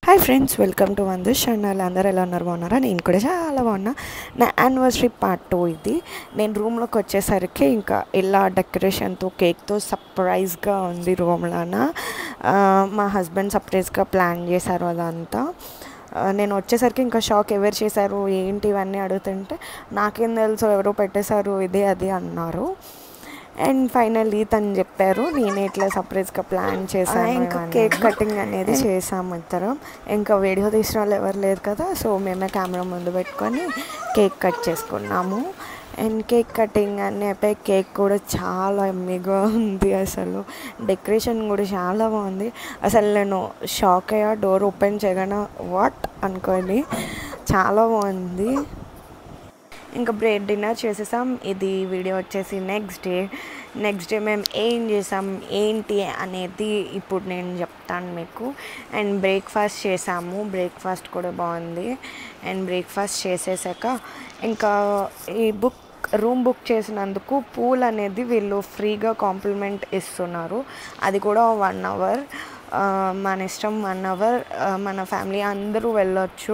hi friends welcome to వందు channel అందరూ ఎలా ఉన్నారు బాగున్నారా నేను కూడా చాలా బాగున్నా నా యానివర్సరీ పార్ట్ టూ ఇది నేను రూమ్లోకి వచ్చేసరికి ఇంకా ఇలా డెకరేషన్తో కేక్తో సర్ప్రైజ్గా ఉంది రూమ్లోన మా హస్బెండ్ సర్ప్రైజ్గా ప్లాన్ చేశారు అదంతా ఆ, నేను వచ్చేసరికి ఇంకా షాక్ ఎవరు చేశారు ఏంటి ఇవన్నీ అడుగుతుంటే నాకేం తెలుసు ఎవరో పెట్టేశారు ఇది అది అన్నారు అండ్ ఫైనల్లీ తను చెప్పారు నేను ఇట్లా సర్ప్రైజ్గా ప్లాన్ చేశాను ఇంకా కేక్ కటింగ్ అనేది చేసాము ఇద్దరం ఇంకా వీడియో తీసిన వాళ్ళు ఎవరు లేరు కదా సో మేమే కెమెరా ముందు పెట్టుకొని కేక్ కట్ చేసుకున్నాము అండ్ కేక్ కటింగ్ అన్నీ అయిపోయి కేక్ కూడా చాలా ఎమ్మిగా ఉంది అసలు డెకరేషన్ కూడా చాలా బాగుంది అసలు నేను షాక్ అయ్యా డోర్ ఓపెన్ చేయగానే వాట్ అనుకోని చాలా బాగుంది ఇంకా బ్రేక్ డిన్నర్ చేసేసాం ఇది వీడియో వచ్చేసి నెక్స్ట్ డే నెక్స్ట్ డే మేము ఏం చేసాం ఏంటి అనేది ఇప్పుడు నేను చెప్తాను మీకు అండ్ బ్రేక్ఫాస్ట్ చేసాము బ్రేక్ఫాస్ట్ కూడా బాగుంది అండ్ బ్రేక్ఫాస్ట్ చేసేసాక ఇంకా ఈ బుక్ రూమ్ బుక్ చేసినందుకు పూల్ అనేది వీళ్ళు ఫ్రీగా కాంప్లిమెంట్ ఇస్తున్నారు అది కూడా వన్ అవర్ మన ఇష్టం వన్ అవర్ మన ఫ్యామిలీ అందరూ వెళ్ళొచ్చు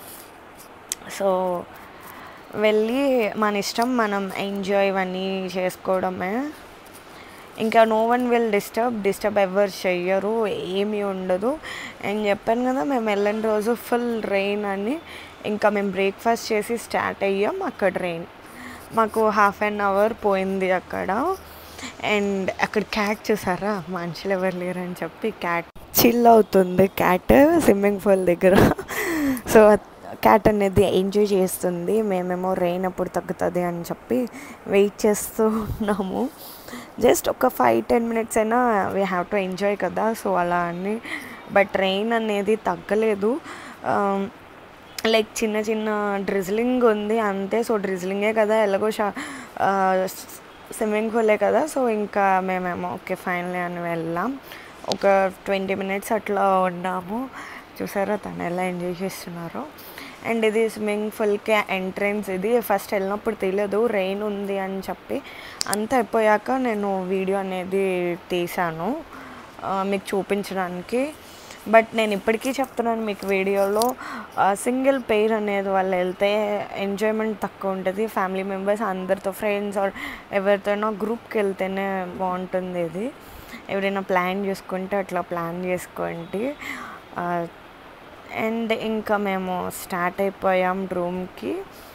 సో వెళ్ళి మన ఇష్టం మనం ఎంజాయ్ ఇవన్నీ చేసుకోవడమే ఇంకా no one will disturb disturb ఎవరు చెయ్యరు ఏమీ ఉండదు నేను చెప్పాను కదా మేము వెళ్ళిన రోజు ఫుల్ రెయిన్ అని ఇంకా మేము బ్రేక్ఫాస్ట్ చేసి స్టార్ట్ అయ్యాం అక్కడ రెయిన్ మాకు హాఫ్ అన్ అవర్ పోయింది అక్కడ అండ్ అక్కడ క్యాట్ చూసారా మనుషులు ఎవరు లేరని చెప్పి క్యాట్ చిల్ అవుతుంది క్యాట్ స్విమ్మింగ్ పూల్ దగ్గర సో క్యాట్ అనేది ఎంజాయ్ చేస్తుంది మేమేమో రెయిన్ అప్పుడు తగ్గుతుంది అని చెప్పి వెయిట్ చేస్తూ ఉన్నాము జస్ట్ ఒక ఫైవ్ టెన్ మినిట్స్ అయినా వీ హ్యావ్ టు ఎంజాయ్ కదా సో అలా అని బట్ రెయిన్ అనేది తగ్గలేదు లైక్ చిన్న చిన్న డ్రిజ్లింగ్ ఉంది అంతే సో డ్రిజ్లింగే కదా ఎలాగో షా స్విమ్మింగ్ పూలే కదా సో ఇంకా మేమేమో ఓకే ఫైనలీ అని వెళ్ళాం ఒక ట్వంటీ మినిట్స్ అట్లా ఉన్నాము చూసారా తను ఎలా ఎంజాయ్ చేస్తున్నారో అండ్ ఇది స్విమ్మింగ్ పూల్కి ఎంట్రన్స్ ఇది ఫస్ట్ వెళ్ళినప్పుడు తెలియదు రెయిన్ ఉంది అని చెప్పి అంతా అయిపోయాక నేను వీడియో అనేది తీశాను ఆ, మీకు చూపించడానికి బట్ నేను ఇప్పటికీ చెప్తున్నాను మీకు వీడియోలో సింగిల్ పెయిర్ అనేది వాళ్ళు వెళ్తే ఎంజాయ్మెంట్ తక్కువ ఉంటుంది ఫ్యామిలీ మెంబర్స్ అందరితో ఫ్రెండ్స్ ఆర్ ఎవరితోనో గ్రూప్కి వెళ్తేనే బాగుంటుంది ఇది ఎవరైనా ప్లాన్ చేసుకుంటే అట్లా ప్లాన్ చేసుకోండి అండ్ ఇంకా మేము స్టార్ట్ అయిపోయాం రూమ్కి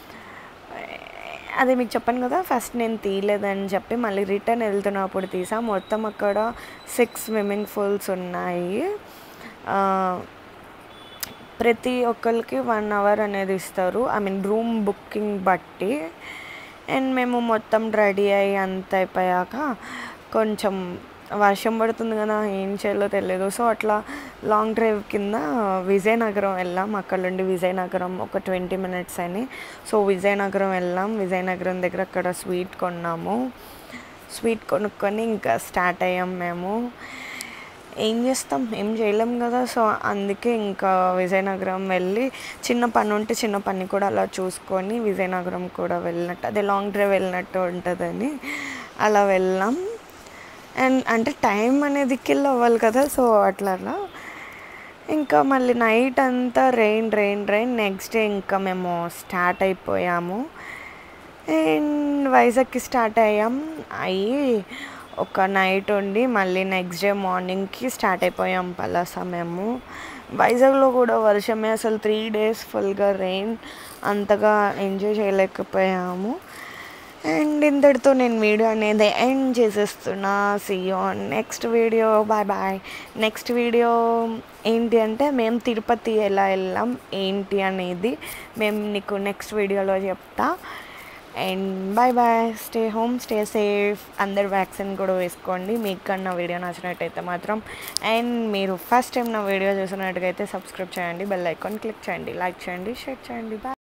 అది మీకు చెప్పాను కదా ఫస్ట్ నేను తీయలేదని చెప్పి మళ్ళీ రిటర్న్ వెళ్తున్నప్పుడు తీసా మొత్తం అక్కడ సిక్స్ స్విమ్మింగ్ పూల్స్ ఉన్నాయి ఆ, ప్రతి ఒక్కరికి వన్ అవర్ అనేది ఇస్తారు ఐ మీన్ రూమ్ బుకింగ్ బట్టి అండ్ మేము మొత్తం రెడీ అయ్యి అంత అయిపోయాక కొంచెం వర్షం పడుతుంది కదా ఏం చేయాలో తెలియదు సో అట్లా లాంగ్ డ్రైవ్ కింద విజయనగరం వెళ్ళాం అక్కడ నుండి విజయనగరం ఒక ట్వంటీ మినిట్స్ అని సో విజయనగరం వెళ్ళాం విజయనగరం దగ్గర అక్కడ స్వీట్ కొన్నాము స్వీట్ కొనుక్కొని ఇంకా స్టార్ట్ అయ్యాం మేము ఏం చేస్తాం ఏం చేయలేం కదా సో అందుకే ఇంకా విజయనగరం వెళ్ళి చిన్న పని ఉంటే చిన్న పని కూడా అలా చూసుకొని విజయనగరం కూడా వెళ్ళినట్టు అదే లాంగ్ డ్రైవ్ వెళ్ళినట్టు ఉంటుందని అలా వెళ్ళాం అండ్ అంటే టైం అనేది కిల్ అవ్వాలి కదా సో అట్లా అలా ఇంకా మళ్ళీ నైట్ అంతా rain rain rain next day ఇంకా మేము స్టార్ట్ అయిపోయాము అండ్ వైజాగ్కి స్టార్ట్ అయ్యాం అయ్యి ఒక నైట్ ఉండి మళ్ళీ నెక్స్ట్ డే మార్నింగ్కి స్టార్ట్ అయిపోయాం పలాస మేము వైజాగ్లో కూడా వర్షమే అసలు త్రీ డేస్ ఫుల్గా రెయిన్ అంతగా ఎంజాయ్ చేయలేకపోయాము అండ్ ఇంతటితో నేను వీడియో అనేది ఎండ్ చేసేస్తున్నా see on next video bye bye next video ఏంటి అంటే మేము తిరుపతి ఎలా వెళ్ళాం ఏంటి అనేది మేము నీకు నెక్స్ట్ వీడియోలో చెప్తా and bye bye stay home stay safe అందరు వ్యాక్సిన్ కూడా వేసుకోండి మీకు కన్నా వీడియో నచ్చినట్టయితే మాత్రం అండ్ మీరు ఫస్ట్ టైం నా వీడియో చూసినట్టుగైతే సబ్స్క్రైబ్ చేయండి బెల్ ఐకాన్ క్లిక్ చేయండి లైక్ చేయండి షేర్ చేయండి బాయ్